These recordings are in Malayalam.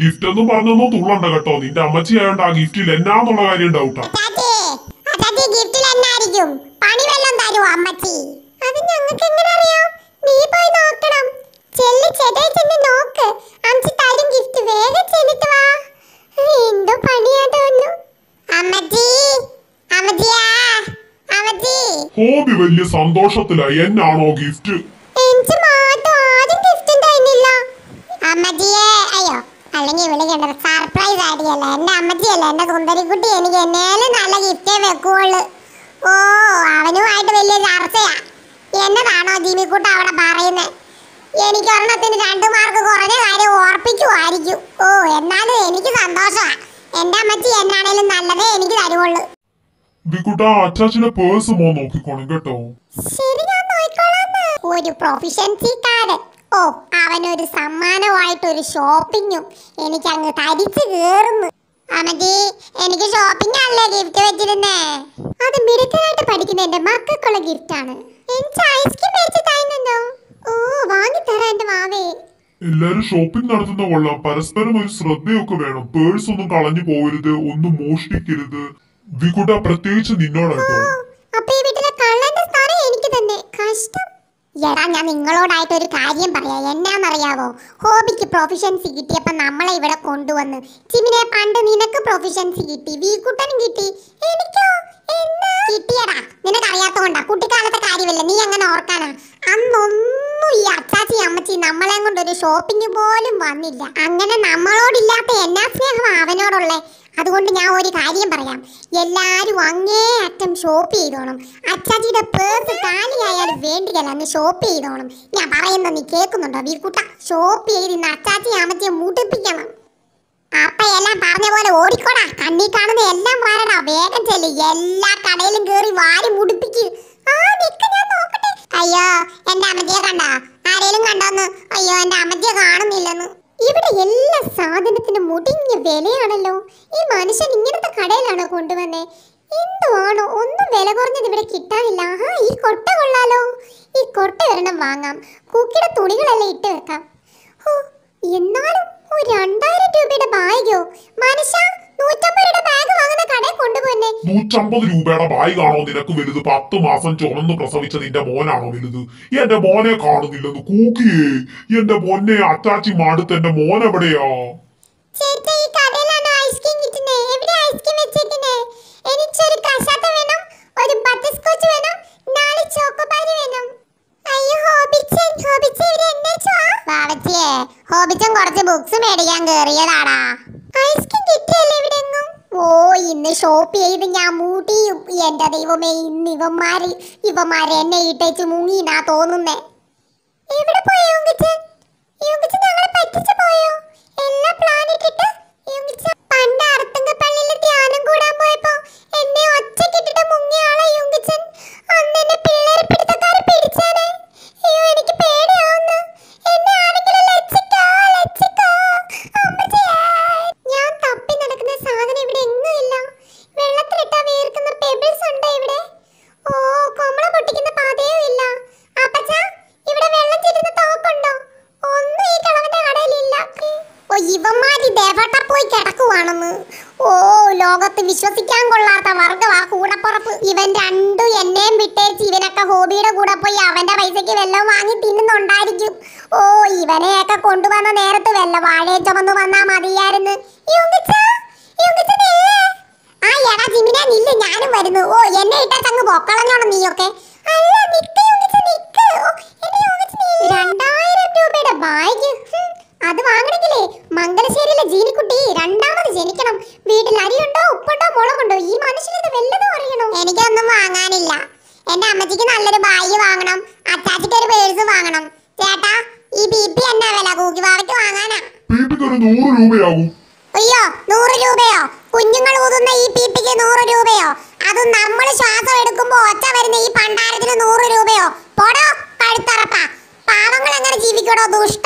ഗിഫ്റ്റ് ഒന്നും പറഞ്ഞൊന്നും തുള്ളണ്ട കേട്ടോ നിന്റെ അമ്മച്ചി ആയോണ്ട് ആ ഗിഫ്റ്റിൽ എന്നാന്നുള്ള കാര്യം ഡൗട്ടാ അച്ചാച്ചി അച്ചാച്ചി ഗിഫ്റ്റിൽ എന്നായിരിക്കും പണി വല്ലതും തരുമോ അമ്മച്ചി അത് ഞങ്ങൾക്ക് എങ്ങനെ അറിയാം നീ പോയി നോക്കണം ചെല്ലി ചെടേ ചെന്ന് നോക്ക് അമ്മച്ചി തരും ഗിഫ്റ്റ് വേഗം ചെന്നിട്ട് വാ എന്തോ പണിയാ തോന്നുന്നു അമ്മച്ചി അമ്മച്ചിയാ അമ്മച്ചി ഹോബി വലിയ സന്തോഷത്തിലായി എന്നാണോ ഗിഫ്റ്റ് എനിക്ക് മാത്രം ആദ്യം ഗിഫ്റ്റ് ഉണ്ടായിരുന്നില്ല അമ്മച്ചിയെ അയ്യോ അല്ലെങ്കിൽ വിളിക്കേണ്ടത് സർപ്രൈസ് ആയിട്ടില്ല എന്റെ അമ്മച്ചിയല്ല എന്റെ സുന്ദരിക്കുട്ടി എനിക്ക് എന്നേലും നല്ല ഗിഫ്റ്റേ വെക്കുള്ളൂ ഓ അവനുമായിട്ട് വലിയ ചർച്ചയാ എന്നതാണോ ജിമിക്കുട്ട അവിടെ പറയുന്നത് എനിക്ക് ഒരെണ്ണത്തിന് രണ്ട് മാർക്ക് കുറഞ്ഞ കാര്യം ഓർപ്പിക്കുമായിരിക്കും ഓ എന്നാലും എനിക്ക് സന്തോഷമാ എന്റെ അമ്മച്ചി എന്നാണേലും നല്ലതേ എനിക്ക് തരുവുള്ളൂ വിക്കുട്ട അച്ചാച്ചിന്റെ പേഴ്സ് മോ നോക്കിക്കോണം കേട്ടോ ശരി ഞാൻ നോക്കിക്കോളാന്ന്. ഒരു പ്രൊഫഷൻസിക്കാരൻ ഓ അവനൊരു സമ്മാനമായിട്ട് ഒരു ഷോപ്പിങ്ങും എനിക്ക് അങ്ങ് തരിച്ചു കേറുന്നു അമതി എനിക്ക് ഷോപ്പിംഗ് അല്ലേ ഗിഫ്റ്റ് വെച്ചിരുന്നേ അത് മിടുക്കനായിട്ട് പഠിക്കുന്ന എന്റെ മക്കൾക്കുള്ള ഗിഫ്റ്റ് ആണ് എനിക്ക് ഐസ്ക്രീം മേടിച്ച് തരുന്നുണ്ടോ ഓ വാങ്ങി തരാ എന്റെ മാവേ എല്ലാരും ഷോപ്പിംഗ് നടത്തുന്ന കൊള്ളാം പരസ്പരം ഒരു ശ്രദ്ധയൊക്കെ വേണം പേഴ്സ് ഒന്നും കളഞ്ഞു പോകരുത് ഒന്നും മോഷ്ടിക്കരുത് വിക്കുട്ട പ്രത്യേകിച്ച് നിന്നോടാട്ടോ അപ്പൊ ഈ വീട്ടിലെ കള്ളന്റെ സ്ഥാനം എനിക്ക് തന്നെ കഷ്ടം എടാ ഞാൻ നിങ്ങളോടായിട്ട് ഒരു കാര്യം പറയാം എന്നാന്നറിയാവോ ഹോബിക്ക് പ്രൊഫഷൻസി കിട്ടിയപ്പോ നമ്മളെ ഇവിടെ കൊണ്ടുവന്ന് ചിമിനെ പണ്ട് നിനക്ക് പ്രൊഫഷൻസി കിട്ടി വീക്കുട്ടനും കിട്ടി എനിക്കോ എന്ന് കിട്ടിയടാ നിനക്കറിയാത്തോണ്ടാ കുട്ടിക്കാലത്തെ കാര്യമല്ല നീ അങ്ങനെ ഓർക്കാനാ അന്നൊന്നും ഈ അച്ചാച്ചി അമ്മച്ചി നമ്മളെ കൊണ്ട് ഒരു ഷോപ്പിംഗ് പോലും വന്നില്ല അങ്ങനെ നമ്മളോടില്ലാത്ത എന്നാ സ്നേഹം അവനോടുള്ളേ അതുകൊണ്ട് ഞാൻ ഒരു കാര്യം പറയാം എല്ലാരും അങ്ങേ അറ്റം ഷോപ്പ് ചെയ്തോണം അച്ചാച്ചിയുടെ പേഴ്സ് കാലിയായാലും വേണ്ടിയല്ല അന്ന് ഷോപ്പ് ചെയ്തോണം ഞാൻ പറയുന്നത് നീ കേൾക്കുന്നുണ്ടോ വീർക്കുട്ട ഷോപ്പ് ചെയ്ത് ഇന്ന് അച്ചാച്ചി അമ്മച്ചിയെ മുട്ടിപ്പിക്കണം അപ്പ എല്ലാം പറഞ്ഞ പോലെ ഓടിക്കോടാ കണ്ണി കാണുന്ന എല്ലാം വാരടാ വേഗം ചെല്ല് എല്ലാ കടയിലും കേറി വാരി മുടിപ്പിക്ക് ആ നിക്ക് ഞാൻ നോക്കട്ടെ അയ്യോ എന്റെ അമ്മച്ചിയെ കണ്ട ആരേലും കണ്ടോന്ന് അയ്യോ എന്റെ അമ്മച്ചിയെ കാണുന്നില്ലെന്ന് ഇവിടെ എല്ലാ സാധനത്തിനും മുടിഞ്ഞ വിലയാണല്ലോ ഈ മനുഷ്യൻ ഇങ്ങനത്തെ കടയിലാണോ കൊണ്ടുവന്നേ എന്തുവാണോ ഒന്നും വില കുറഞ്ഞത് ഇവിടെ കിട്ടാനില്ല ആ ഈ കൊട്ട കൊള്ളാലോ ഈ കൊട്ട ഒരെണ്ണം വാങ്ങാം കുക്കിയുടെ തുണികളെല്ലാം ഇട്ട് വെക്കാം ഹോ, എന്നാലും ഒരു രണ്ടായിരം രൂപയുടെ ബാഗോ മനുഷ്യ നൂറ്റമ്പത് രൂപയുടെ ബാഗ് വാങ്ങുന്ന കടയിൽ കൊണ്ടുപോന്നെ നൂറ്റമ്പത് രൂപയുടെ ബായികാണോ നിനക്ക് വലുത് പത്ത് മാസം ചുമന്ന് പ്രസവിച്ച നിന്റെ മോനാണോ വലുത് എന്റെ മോനെ കാണുന്നില്ലെന്ന് കൂക്കിയേ എന്റെ മോനെ അച്ചാച്ചി മാടുത്ത് എന്റെ മോൻ എവിടെയാ ചേട്ടാ ഈ കടയിലാണോ ഐസ്ക്രീം കിട്ടുന്നേ എവിടെ ഐസ്ക്രീം വെച്ചേക്കുന്നേ എനിക്കൊരു കസാത്ത വേണം ഒരു ബട്ടർ സ്കോച്ച് വേണം നാല് ചോക്കോബാരി വേണം അയ്യോ ഹോബിച്ചൻ ഹോബിച്ചൻ ഇവിടെ എന്നെ ബാബച്ചിയെ ഹോബിച്ചൻ കുറച്ച് ബുക്സ് മേടിക്കാൻ കേറിയതാടാ ഐസ്ക്രീം കിട്ടിയല്ലേ ഇവിടെ എങ്ങും ഓ ഇന്ന് ഷോപ്പ് ചെയ്ത് ഞാൻ മൂട്ടിയും എന്റെ ദൈവമേ ഇന്ന് ഇവന്മാര് ഇവന്മാര് എന്നെ ഇട്ടേച്ച് മുങ്ങിന്നാ തോന്നുന്നേ എവിടെ പോയോ യോങ്കിച്ചൻ യോങ്കിച്ചൻ ഞങ്ങളെ പറ്റിച്ചു പോയോ എല്ലാ പ്ലാൻ ഇട്ടിട്ട് യോങ്കിച്ചൻ പണ്ട് അർത്തങ്കപ്പള്ളിയിൽ ധ്യാനം കൂടാൻ പോയപ്പോ എന്നെ ഒറ്റക്കിട്ടിട്ട് മുങ്ങിയ ആളെ യോങ്കിച്ചൻ അന്ന് എന്നെ പിള്ളേരെ പിടുത്തക്കാര് പിടിച്ചേനെ അയ്യോ എനിക്ക് പേടിയാവുന്നു എന്നെ ആരെങ്കിലും ലക്ഷിക്കോ ലക്ഷിക്കോ അമ്മച്ചിയേ. ഞാൻ തപ്പി നടക്കുന്ന സാധനം ഇവിടെ എങ്ങും ഇല്ല വെള്ളത്തിലിട്ടാ വീർക്കുന്ന പെബിൾസ് ഉണ്ടോ ഇവിടെ ഓ കൊമള പൊട്ടിക്കുന്ന പാതയും ഇല്ല അപ്പച്ചാ ഇവിടെ വെള്ളം ചിരുന്ന തോക്കുണ്ടോ ഒന്നും ഈ കിളവന്റെ കടയിലില്ല ഓ ഇവന്മാര് ദേവട്ട പോയി കിടക്കുവാണെന്ന് ഓ ലോകത്ത് വിശ്വസിക്കാൻ കൊള്ളാത്ത വർഗവാ കൂടപ്പുറപ്പ് ഇവൻ രണ്ടും എന്നെയും വിട്ടേച്ച് ഇവനൊക്കെ ഹോബിയുടെ കൂടെ പോയി അവന്റെ പൈസക്ക് വെള്ളം വാങ്ങി തിന്നുന്നുണ്ടായിരിക്കും ഓ ഇവനെയൊക്കെ കൊണ്ടുവന്ന നേരത്ത് വെല്ല വാഴയെ ചുമന്നു വന്നാ മതിയായിരുന്നു യുങ്കിച്ചാ, യുങ്കിച്ചാ നില്ലേ? ആ എടാ ജിമിനെ നില്ല് ഞാനും വരുന്നു ഓ എന്നെ ഇട്ടങ്ങ് പൊക്കളഞ്ഞോണം നീയൊക്കെ അല്ല നിക്ക് യൂണിറ്റ് നിക്ക് ഓ, എന്നെ യൂണിറ്റ് നില്ല്. രണ്ടായിരം രൂപയുടെ ബാഗ് ഹും, അത് വാങ്ങണമെങ്കിലേ മംഗലശ്ശേരിയിലെ ജീനിക്കുട്ടി രണ്ടാമത് ജനിക്കണം വീട്ടിൽ അരിയുണ്ടോ ഉപ്പുണ്ടോ മുളകുണ്ടോ ഈ മനുഷ്യനത് വല്ലതും അറിയണോ എനിക്കൊന്നും വാങ്ങാനില്ല എന്റെ അമ്മച്ചിക്ക് നല്ലൊരു ബാഗ് വാങ്ങണം അച്ചാച്ചിക്ക് ഒരു പേഴ്സ് വാങ്ങണം ചേട്ടാ ഈ ബി പി എന്നാ വില കൂക്കി വാവയ്ക്ക് വാങ്ങാനാ പീപ്പിക്ക് ഒരു നൂറ് രൂപയാകും അയ്യോ നൂറ് രൂപയോ കുഞ്ഞുങ്ങൾ ഊതുന്ന ഈ പീപ്പിക്ക് നൂറ് രൂപയോ അതും നമ്മൾ ശ്വാസം എടുക്കുമ്പോ ഒച്ച വരുന്ന ഈ പണ്ടാരത്തിന് നൂറ് രൂപയോ പോടോ കഴുത്തറപ്പ പാവങ്ങൾ എങ്ങനെ ജീവിക്കടോ ദുഷ്ട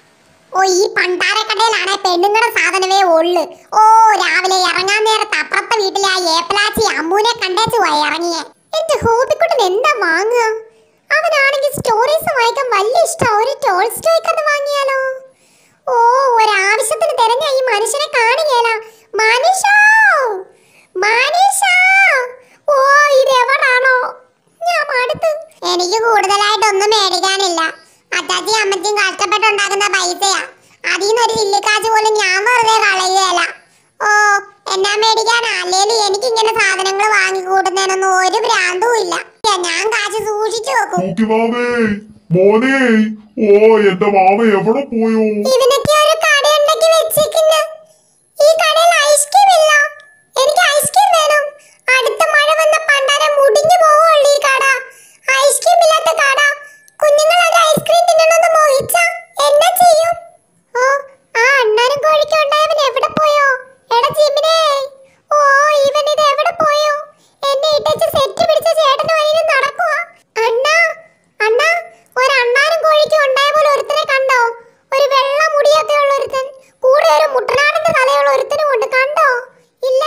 ഓ ഈ പണ്ടാര കടയിലാണ് പെണ്ണുങ്ങളുടെ സാധനമേ ഉള്ളു ഓ രാവിലെ ഇറങ്ങാൻ നേരത്ത് അപ്പുറത്തെ വീട്ടിലെ ആ ഏപ്പലാച്ചി അമ്മൂനെ കണ്ടേച്ചു പോയി ഇറങ്ങിയേ എന്റെ ഹോബിക്കുട്ടൻ എന്താ വാങ്ങുക അവനാണെങ്കിൽ സ്റ്റോറീസ് വായിക്കാൻ വലിയ ഇഷ്ടം ഒരു ടോൾ സ്റ്റോയ്ക്ക് അത് വാങ്ങിയാലോ ഓ ഓ ഒരാവശ്യത്തിന് തിരഞ്ഞ ഈ മനുഷ്യനെ കാണുകയല്ല മനുഷ്യോ മനുഷ്യ ഓ ഇത് എവിടാണോ ഞാൻ മടുത്ത് എനിക്ക് കൂടുതലായിട്ടൊന്നും മേടിക്കാനില്ല അച്ചാച്ചി അമ്മച്ചിയും കഷ്ടപ്പെട്ടുണ്ടാക്കുന്ന പൈസയാ അതിൽ നിന്നൊരു ചില്ലിക്കാശ് പോലും ഞാൻ വെറുതെ കളയുകയല്ല ഓ എന്നാ മേടിക്കാനാ അല്ലേലും എനിക്ക് ഇങ്ങനെ സാധനങ്ങൾ വാങ്ങിക്കൂട്ടുന്നതിനൊന്നും ഒരു ഭ്രാന്തും ഇല്ല ഞാൻ കാശ് സൂക്ഷിച്ചു വെക്കും കൂക്കി മാമേ മോനെ ഓ എന്റെ മാമ എവിടെ പോയോ ഇവനൊക്കെ ഒരു കടയുണ്ടാക്കി വെച്ചേക്കുന്ന ഈ കടയിൽ ഐസ്ക്രീം ഇല്ല എനിക്ക് ഐസ്ക്രീം വേണം അടുത്ത മഴ വന്ന പണ്ടാരം മുടിഞ്ഞു പോവുള്ളൂ ഈ കട ഐസ്ക്രീം ഇല്ലാത്ത കട കുഞ്ഞുങ്ങൾ അത് ഐസ്ക്രീം തിന്നണമെന്ന് മോഹിച്ച എന്നാ ചെയ്യും ഓ ആ അണ്ണാനും കോഴിക്കും ഉണ്ടായവൻ എവിടെ പോയോ എടാ ജിമിനെ ഓ ഇവൻ ഇത് എവിടെ പോയോ എന്നെ ഇട്ടച്ച് സെറ്റ് പിടിച്ച ചേട്ടനും അനിയനും നടക്കുവാ അണ്ണാ അണ്ണാ ഒരു അണ്ണാനും കോഴിക്കും ഉണ്ടായ പോലെ ഒരുത്തനെ കണ്ടോ ഒരു വെള്ള മുടിയൊക്കെ ഉള്ള ഒരുത്തൻ കൂടെ ഒരു മുട്ടനാടിന്റെ തലയുള്ള ഒരുത്തനും ഉണ്ട് കണ്ടോ ഇല്ല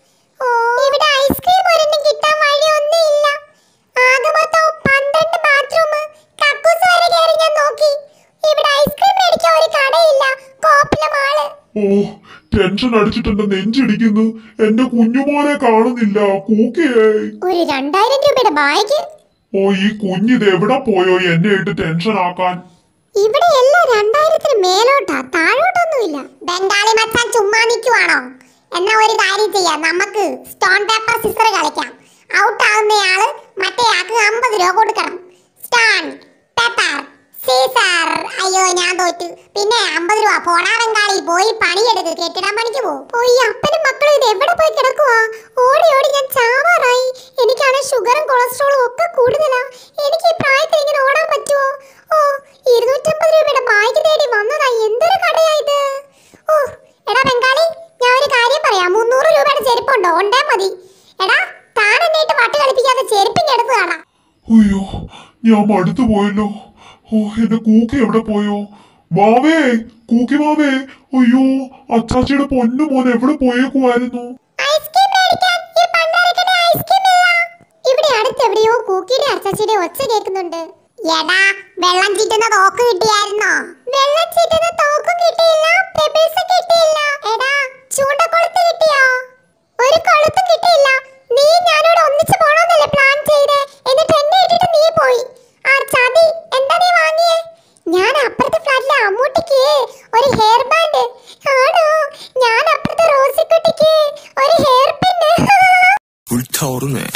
ഓ ഇവിടെ ഐസ്ക്രീം ഒരെണ്ണം കിട്ടാൻ വഴിയൊന്നും ഇല്ല ആകെ മൊത്തം പന്ത്രണ്ട് ബാത്റൂം കക്കൂസ് വരെ കയറി ഞാൻ നോക്കി ഇവിടെ ഐസ്ക്രീം മേടിക്കാൻ ഒരു കടയില്ല കോപ്പിലെ മാള് ഓ ടെൻഷൻ അടിച്ചിട്ട് എന്റെ നെഞ്ചിടിക്കുന്നു എന്റെ കുഞ്ഞുമോനെ കാണുന്നില്ല കൂക്കിയേ ഒരു രണ്ടായിരം രൂപയുടെ ബാഗ് ഓ ഈ കുഞ്ഞിത് എവിടെ പോയോ എന്നെ ഇട്ട് ടെൻഷൻ ആക്കാൻ ഇവിടെ എല്ലാം രണ്ടായിരത്തിന് മേലോട്ടാ താഴോട്ടൊന്നുമില്ല ബംഗാളി മച്ചാൻ ചുമ്മാ നിൽക്കുവാണോ എന്നാ ഒരു കാര്യം ചെയ്യാം നമുക്ക് സ്റ്റോൺ പേപ്പർ സിസർ കളിക്കാം ഔട്ട് ആവുന്നയാള് മറ്റേ ആൾക്ക് അമ്പത് രൂപ കൊടുക്കണം സ്റ്റോൺ പേപ്പർ സീസർ അയ്യോ ഞാൻ തോറ്റു പിന്നെ അമ്പത് രൂപ പോടാ ബംഗാളി പോയി പണിയെടുക്ക് കെട്ടിടം പണിക്ക് പോ പോയി അപ്പനും മക്കളും ഇത് എവിടെ പോയി കിടക്കുവാ ഓടി ഓടി ഞാൻ ചാവാറായി എനിക്കാണ് ഷുഗറും കൊളസ്ട്രോളും ഒക്കെ കൂടുതലാ എനിക്ക് ഈ പ്രായത്തിൽ ഇങ്ങനെ ഓടാൻ പറ്റുമോ ഓ ഇരുന്നൂറ്റമ്പത് രൂപയുടെ ബാഗ് തേടി വന്നതാ എന്തൊരു കടയാ ഇത് ഓ എടാ ബംഗാളി ഞാൻ ഒരു കാര്യം പറയാം മുന്നൂറ് രൂപയുടെ ചെരുപ്പുണ്ടോ ഉണ്ടേ മതി എടാ താൻ എന്നിട്ട് വട്ട് കളിപ്പിക്കാതെ ചെരുപ്പിന്റെ അടുത്ത് കാണാം അയ്യോ ഞാൻ മടുത്തു പോയല്ലോ ഓ എന്റെ കൂക്കി എവിടെ പോയോ മാവേ കൂക്കി മാവേ അയ്യോ അച്ചാച്ചിയുടെ പൊന്നു മോൻ എവിടെ പോയേക്കുമായിരുന്നു ഐസ്ക്രീം മേടിക്കാൻ ഈ പണ്ടാരക്കട ഐസ്ക്രീം ഇല്ല ഇവിടെ അടുത്ത് എവിടെയോ കൂക്കിയുടെ അർച്ചച്ചിയുടെ ഒച്ച കേൾക്കുന്നുണ്ട് എടാ വെള്ളം ചീറ്റുന്ന തോക്ക് കിട്ടിയായിരുന്നോ വെള്ളം ചീറ്റുന്ന തോക്കും കിട്ടിയില്ല പെബിൾസ് കിട്ടിയില്ല എടാ ചൂണ്ടക്കൊളുത്ത് കിട്ടിയോ ഒരു കൊളുത്തും കിട്ടിയില്ല നീ ഞാനോട് ഒന്നിച്ച് പോണോന്നല്ലേ പ്ലാൻ ചെയ്തേ എന്നിട്ട് എന്നെ ഇട്ടിട്ട് നീ പോയി ആ ചതി എന്താ നീ വാങ്ങിയേ ഞാൻ അപ്പുറത്തെ ഫ്ലാറ്റിലെ അമ്മൂട്ടിക്ക് ഒരു ഹെയർ ബാൻഡ് ആണോ ഞാൻ അപ്പുറത്തെ റോസിക്കുട്ടിക്ക് ഒരു ഹെയർ പിന്ന് 불타오르네.